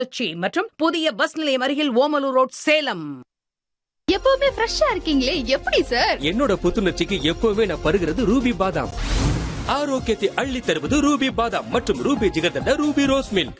திருச்சி மற்றும் புதிய பஸ் நிலையம் அருகில் ஓமலூர் ரோட் சேலம் எப்பவுமே ஃப்ரெஷ்ஷா இருக்கீங்களே எப்படி சார் என்னோட புத்துணர்ச்சிக்கு எப்பவுமே நான் பருகிறது ரூபி பாதாம் ஆரோக்கியத்தை அள்ளி தருவது ரூபி பாதாம் மற்றும் Ruby jigarthanda Ruby rose milk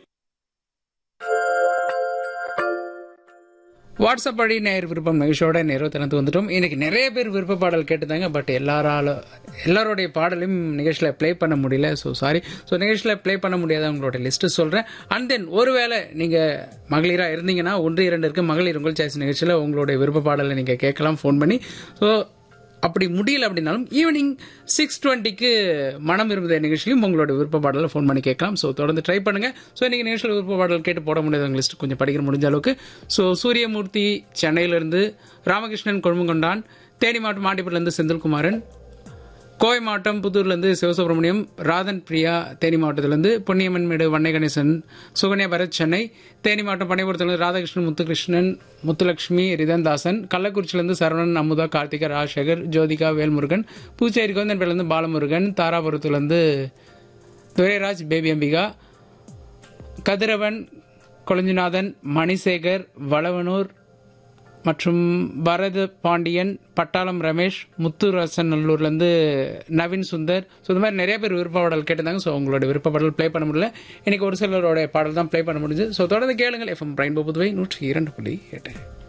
WhatsApp வழி நேர் விருப்பம் நிகழ்ச்சியோட நிறுவனத்து வந்துட்டோம் இன்னைக்கு நிறைய பேர் விருப்ப பாடல் கேட்டிருந்தாங்க பட் எல்லாரால எல்லாருடைய பாடலையும் நிகழ்ச்சியில் ப்ளே பண்ண முடியல ஸோ சாரி ஸோ நிகழ்ச்சியில் ப்ளே பண்ண முடியாதவங்களோட லிஸ்ட்டு சொல்கிறேன் அண்ட் தென் ஒருவேளை நீங்கள் மகளிராக இருந்தீங்கன்னா ஒன்று இரண்டு இருக்கு மகளிர் உங்கள் சாய்ஸ் நிகழ்ச்சியில் உங்களுடைய விருப்ப பாடலை நீங்கள் கேட்கலாம் ஃபோன் பண்ணி ஸோ அப்படி முடியல அப்படின்னாலும் ஈவினிங் சிக்ஸ் டுவெண்ட்டிக்கு மனம் விரும்புத நிகழ்ச்சியிலும் உங்களோட விருப்ப பாடலை ஃபோன் பண்ணி கேட்கலாம் ஸோ தொடர்ந்து ட்ரை பண்ணுங்க ஸோ இன்னைக்கு நிகழ்ச்சியில் விருப்ப பாடல் கேட்டு போட முடியாதவங்க லிஸ்ட் கொஞ்சம் படிக்கிற முடிஞ்ச அளவுக்கு ஸோ சூரியமூர்த்தி சென்னையிலிருந்து ராமகிருஷ்ணன் கொழும்புங்கொண்டான் தேனி மாவட்டம் மாண்டிப்பட்டிலேருந்து செந்தில்குமாரன் கோவை மாவட்டம் புத்தூர்லேருந்து சிவசுப்ரமணியம் ராதன் பிரியா தேனி மாவட்டத்திலேருந்து பொன்னியம்மன் மேடு வண்ணை கணேசன் சுகன்யா பரத் சென்னை தேனி மாவட்டம் பனைபுரத்திலிருந்து ராதாகிருஷ்ணன் முத்துகிருஷ்ணன் முத்துலட்சுமி ரிதன்தாசன் கள்ளக்குறிச்சியிலேருந்து சரவணன் அமுதா கார்த்திகா ராஜசேகர் ஜோதிகா வேல்முருகன் பூச்சேரி கோந்தன்பேட்டிலேருந்து பாலமுருகன் தாராபுரத்துலேருந்து துரைராஜ் பேபி அம்பிகா கதிரவன் கொளஞ்சிநாதன் மணிசேகர் வளவனூர் மற்றும் பரத பாண்டியன் பட்டாளம் ரமேஷ் முத்துரசன் நல்லூர்லேருந்து நவீன் சுந்தர் ஸோ இந்த மாதிரி நிறைய பேர் விருப்ப பாடல் கேட்டிருந்தாங்க ஸோ உங்களோட விருப்ப பாடல் ப்ளே பண்ண முடியல இன்னைக்கு ஒரு சிலரோட பாடல் தான் ப்ளே பண்ண முடிஞ்சு ஸோ தொடர்ந்து கேளுங்கள் எஃப்எம் பிரைன் புதுவை நூற்றி இரண்டு புள்ளி எட்டு